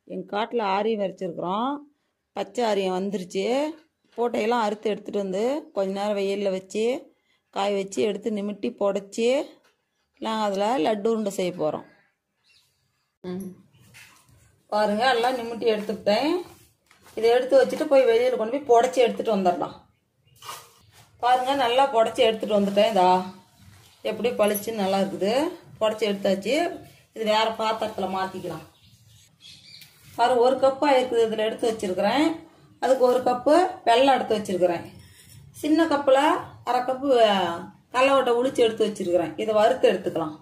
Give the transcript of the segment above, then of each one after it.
எங்கள் காட்டில் ஆரியம் வரைச்சிருக்கிறோம் பச்சை ஆரியம் வந்துருச்சு போட்டையெல்லாம் அறுத்து எடுத்துகிட்டு வந்து கொஞ்ச நேரம் வெயிலில் வச்சு காய வச்சு எடுத்து நிமிட்டி புடச்சி நாங்கள் அதில் லட்டு உருண்டை செய்ய போகிறோம் பாருங்கள் எல்லாம் நிமிட்டி எடுத்துக்கிட்டேன் இதை எடுத்து வச்சுட்டு போய் வெளியில் கொண்டு போய் புடச்சி எடுத்துகிட்டு வந்துடலாம் பாருங்கள் நல்லா புடச்சி எடுத்துகிட்டு வந்துட்டேன் இதா எப்படி பளிச்சுன்னு நல்லா இருக்குது புடச்சி எடுத்தாச்சு இது வேறு பாத்திரத்தில் மாற்றிக்கலாம் பாரு ஒரு கப்பாக இருக்குது இதில் எடுத்து வச்சுருக்கிறேன் அதுக்கு ஒரு கப்பு வெல்லம் எடுத்து வச்சுருக்கிறேன் சின்ன கப்பில் அரை கப்பு கடலவட்டை உளிச்சு எடுத்து வச்சுருக்கிறேன் இதை வறுத்து எடுத்துக்கலாம்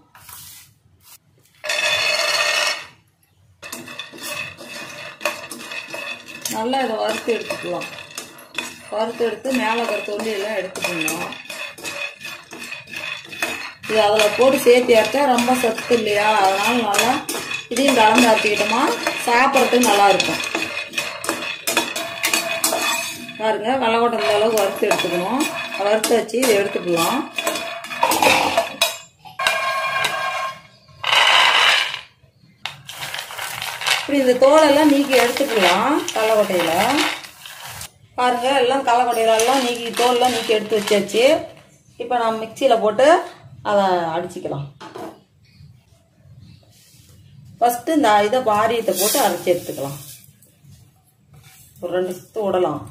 நல்லா இதை வறுத்து எடுத்துக்கலாம் வறுத்து எடுத்து மேலே இருக்கிற தொல்லி எல்லாம் எடுத்துக்கணும் இது அதில் போட்டு சேர்த்து அரைச்சா ரொம்ப சத்து இல்லையா அதனால நல்லா இதையும் கலந்து அரைச்சிக்கிட்டோமா சாப்பிட்றதுக்கு நல்லா இருக்கும் பாருங்க வெள்ளக்கொட்டை இந்த அளவுக்கு வறுத்து எடுத்துக்கணும் வறுத்து வச்சு இதை எடுத்துக்கலாம் இப்படி இந்த தோலெல்லாம் நீக்கி எடுத்துக்கலாம் கடலக்கொட்டையில் பாருங்க எல்லாம் கடலக்கொட்டையில எல்லாம் நீக்கி தோலெல்லாம் நீக்கி எடுத்து வச்சாச்சு இப்போ நம்ம மிக்சியில் போட்டு அதை அடிச்சுக்கலாம் ஃபஸ்ட்டு இந்த இதை பாரியத்தை போட்டு அரைச்சி எடுத்துக்கலாம் ஒரு ரெண்டு சுத்து விடலாம்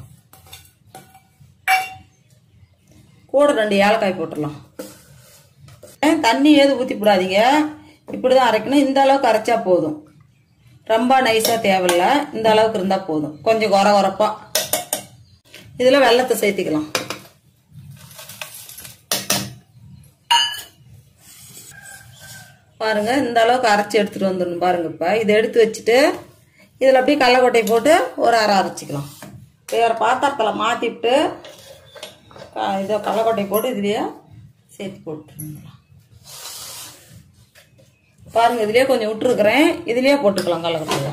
கூட ரெண்டு ஏலக்காய் போட்டுடலாம் தண்ணி ஏது ஊற்றி விடாதீங்க இப்படி தான் அரைக்கணும் இந்த அளவுக்கு அரைச்சா போதும் ரொம்ப நைஸாக தேவையில்ல இந்த அளவுக்கு இருந்தால் போதும் கொஞ்சம் குறை குறைப்பா இதில் வெள்ளத்தை சேர்த்திக்கலாம் பாருங்க இந்த அளவுக்கு அரைச்சி எடுத்துட்டு வந்துடணும் பாருங்க இப்போ இதை எடுத்து வச்சுட்டு இதில் அப்படியே கடலக்கொட்டை போட்டு ஒரு அரை அரைச்சிக்கலாம் வேறு பாத்திரத்தில் மாற்றிவிட்டு இதை கடலக்கொட்டை போட்டு இதுலேயே சேர்த்து போட்டுருங்களா பாருங்க இதுலேயே கொஞ்சம் விட்டுருக்குறேன் இதுலேயே போட்டுக்கலாம் கடலக்கொட்டையை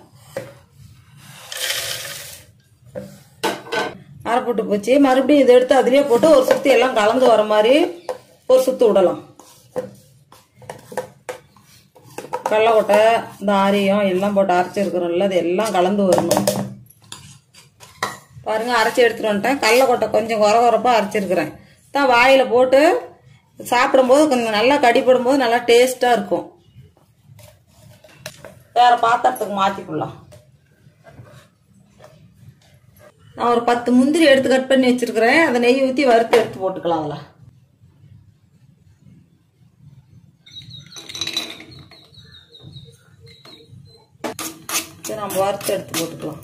அரை போட்டு போச்சு மறுபடியும் இதை எடுத்து அதுலேயே போட்டு ஒரு சுற்றி எல்லாம் கலந்து வர மாதிரி ஒரு சுற்று விடலாம் கடலக்கொட்டை இந்த ஆரியம் எல்லாம் போட்டு அரைச்சிருக்கிறோம்ல அது எல்லாம் கலந்து வரணும் பாருங்க அரைச்சி எடுத்துட்டு வந்துட்டேன் கடலக்கொட்டை கொஞ்சம் குறை குறைப்பாக அரைச்சிருக்கிறேன் தான் வாயில் போட்டு சாப்பிடும்போது கொஞ்சம் நல்லா கடிப்படும் போது நல்லா டேஸ்ட்டாக இருக்கும் வேற பாத்திரத்துக்கு மாற்றிக்கலாம் நான் ஒரு பத்து முந்திரி எடுத்து கட் பண்ணி வச்சிருக்கிறேன் அதை நெய் ஊற்றி வறுத்து எடுத்து போட்டுக்கலாம் அதில் இதை நம்ம வறுத்து எடுத்து போட்டுக்கலாம்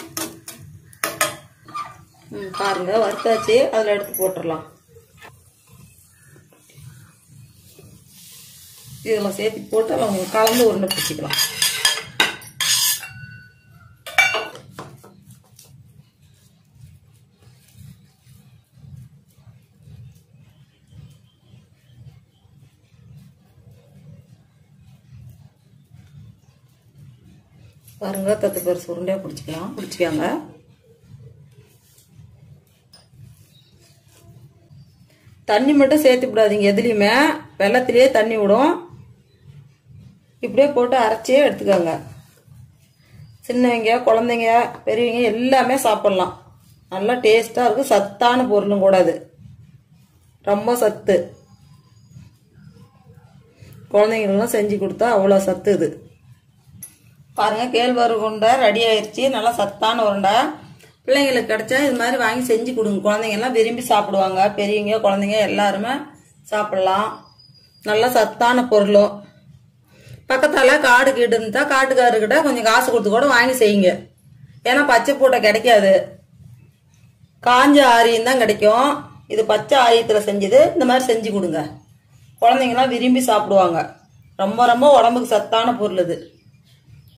ம் பாருங்க வறுத்தாச்சு அதில் எடுத்து போட்டுடலாம் இதில் சேர்த்து போட்டு அதில் கலந்து உருண்டை பிடிச்சிக்கலாம் பாருங்க தத்து பரிசு உருண்டையாக பிடிச்சிக்கலாம் பிடிச்சிக்காங்க தண்ணி மட்டும் சேர்த்து விடாதீங்க எதுலேயுமே வெள்ளத்திலேயே தண்ணி விடும் இப்படியே போட்டு அரைச்சியே எடுத்துக்கோங்க சின்னவங்க குழந்தைங்க பெரியவங்க எல்லாமே சாப்பிட்லாம் நல்லா டேஸ்ட்டாக இருக்கும் சத்தான பொருளும் கூட அது ரொம்ப சத்து குழந்தைங்களுக்கெல்லாம் செஞ்சு கொடுத்தா அவ்வளோ சத்து இது பாருங்க கேழ்வரகு உருண்டை ரெடி ஆயிடுச்சு நல்லா சத்தான உருண்டை பிள்ளைங்களுக்கு கிடைச்சா இது மாதிரி வாங்கி செஞ்சு கொடுங்க குழந்தைங்க எல்லாம் விரும்பி சாப்பிடுவாங்க பெரியவங்க குழந்தைங்க எல்லாருமே சாப்பிடலாம் நல்லா சத்தான பொருளும் பக்கத்தால காடு கீடு இருந்தா காட்டுக்காரர்கிட்ட கொஞ்சம் காசு கொடுத்து கூட வாங்கி செய்யுங்க ஏன்னா பச்சை பூட்டை கிடைக்காது காஞ்ச ஆரியம் தான் கிடைக்கும் இது பச்சை ஆரியத்தில் செஞ்சது இந்த மாதிரி செஞ்சு கொடுங்க குழந்தைங்கலாம் விரும்பி சாப்பிடுவாங்க ரொம்ப ரொம்ப உடம்புக்கு சத்தான பொருள் இது